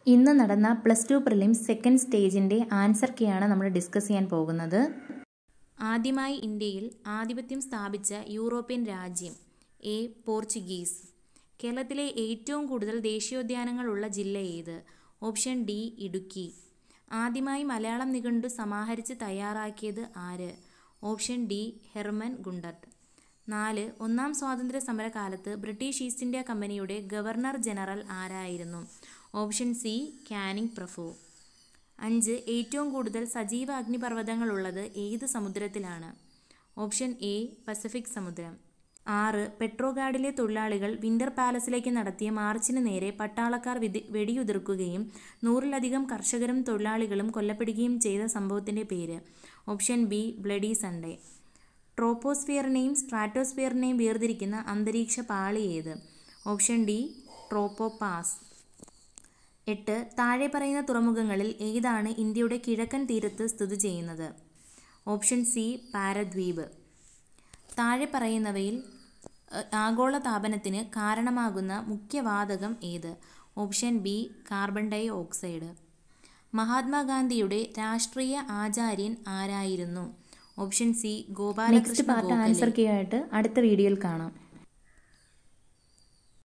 ഇന്ന് നടന്ന plus two prelims second സ്റ്റേജിൻ്റെ ആൻസർ കീയാണ് നമ്മൾ ഡിസ്കസ് ചെയ്യാൻ പോകുന്നത് ആദ്യമായി ഇന്ത്യയിൽ ആധിപത്യം സ്ഥാപിച്ച യൂറോപ്യൻ രാജ്യം എ പോർച്ചുഗീസ് കേരളത്തിലെ ഏറ്റവും കൂടുതൽ ദേശീയോദ്യാനങ്ങളുള്ള ജില്ല ഏത് ഓപ്ഷൻ ഡി ഇടുക്കി ആദ്യമായി മലയാളം നിഘണ്ടു സമാഹരിച്ച് തയ്യാറാക്കിയത് ആര് ഓപ്ഷൻ ഡി ഹെർമൻ ഗുണ്ടർട്ട് നാല് ഒന്നാം സ്വാതന്ത്ര്യ സമരകാലത്ത് ബ്രിട്ടീഷ് ഈസ്റ്റ് ഇന്ത്യ കമ്പനിയുടെ ഗവർണർ ജനറൽ ആരായിരുന്നു ഓപ്ഷൻ സി കാനിങ് പ്രഫു അഞ്ച് ഏറ്റവും കൂടുതൽ സജീവ അഗ്നിപർവ്വതങ്ങളുള്ളത് ഏത് സമുദ്രത്തിലാണ് ഓപ്ഷൻ എ പസഫിക് സമുദ്രം ആറ് പെട്രോഗാഡിലെ തൊഴിലാളികൾ വിന്റർ പാലസിലേക്ക് നടത്തിയ മാർച്ചിന് നേരെ പട്ടാളക്കാർ വിധി വെടിയുതിർക്കുകയും നൂറിലധികം കർഷകരും തൊഴിലാളികളും കൊല്ലപ്പെടുകയും ചെയ്ത സംഭവത്തിൻ്റെ പേര് ഓപ്ഷൻ ബി ബ്ലഡി സൺഡേ ട്രോപ്പോസ്ഫിയറിനെയും സ്ട്രാറ്റോസ്ഫിയറിനെയും വേർതിരിക്കുന്ന അന്തരീക്ഷ പാളി ഏത് ഓപ്ഷൻ ഡി ട്രോപ്പോപാസ് എട്ട് താഴെ പറയുന്ന തുറമുഖങ്ങളിൽ ഏതാണ് ഇന്ത്യയുടെ കിഴക്കൻ തീരത്ത് സ്ഥിതി ചെയ്യുന്നത് ഓപ്ഷൻ സി പാരദ്വീപ് താഴെ പറയുന്നവയിൽ അഹ്, ആഗോള താപനത്തിന് കാരണമാകുന്ന മുഖ്യവാതകം ഏത് option B carbon dioxide മഹാത്മാഗാന്ധിയുടെ രാഷ്ട്രീയ ആചാര്യൻ ആരായിരുന്നു ഓപ്ഷൻ സി നെക്സ്റ്റ് ഗോപാലകൃഷ്ണ പാർട്ട് ഗോഖലെ ആൻസർ കീ ആയിട്ട് അടുത്ത വീഡിയോയിൽ കാണാം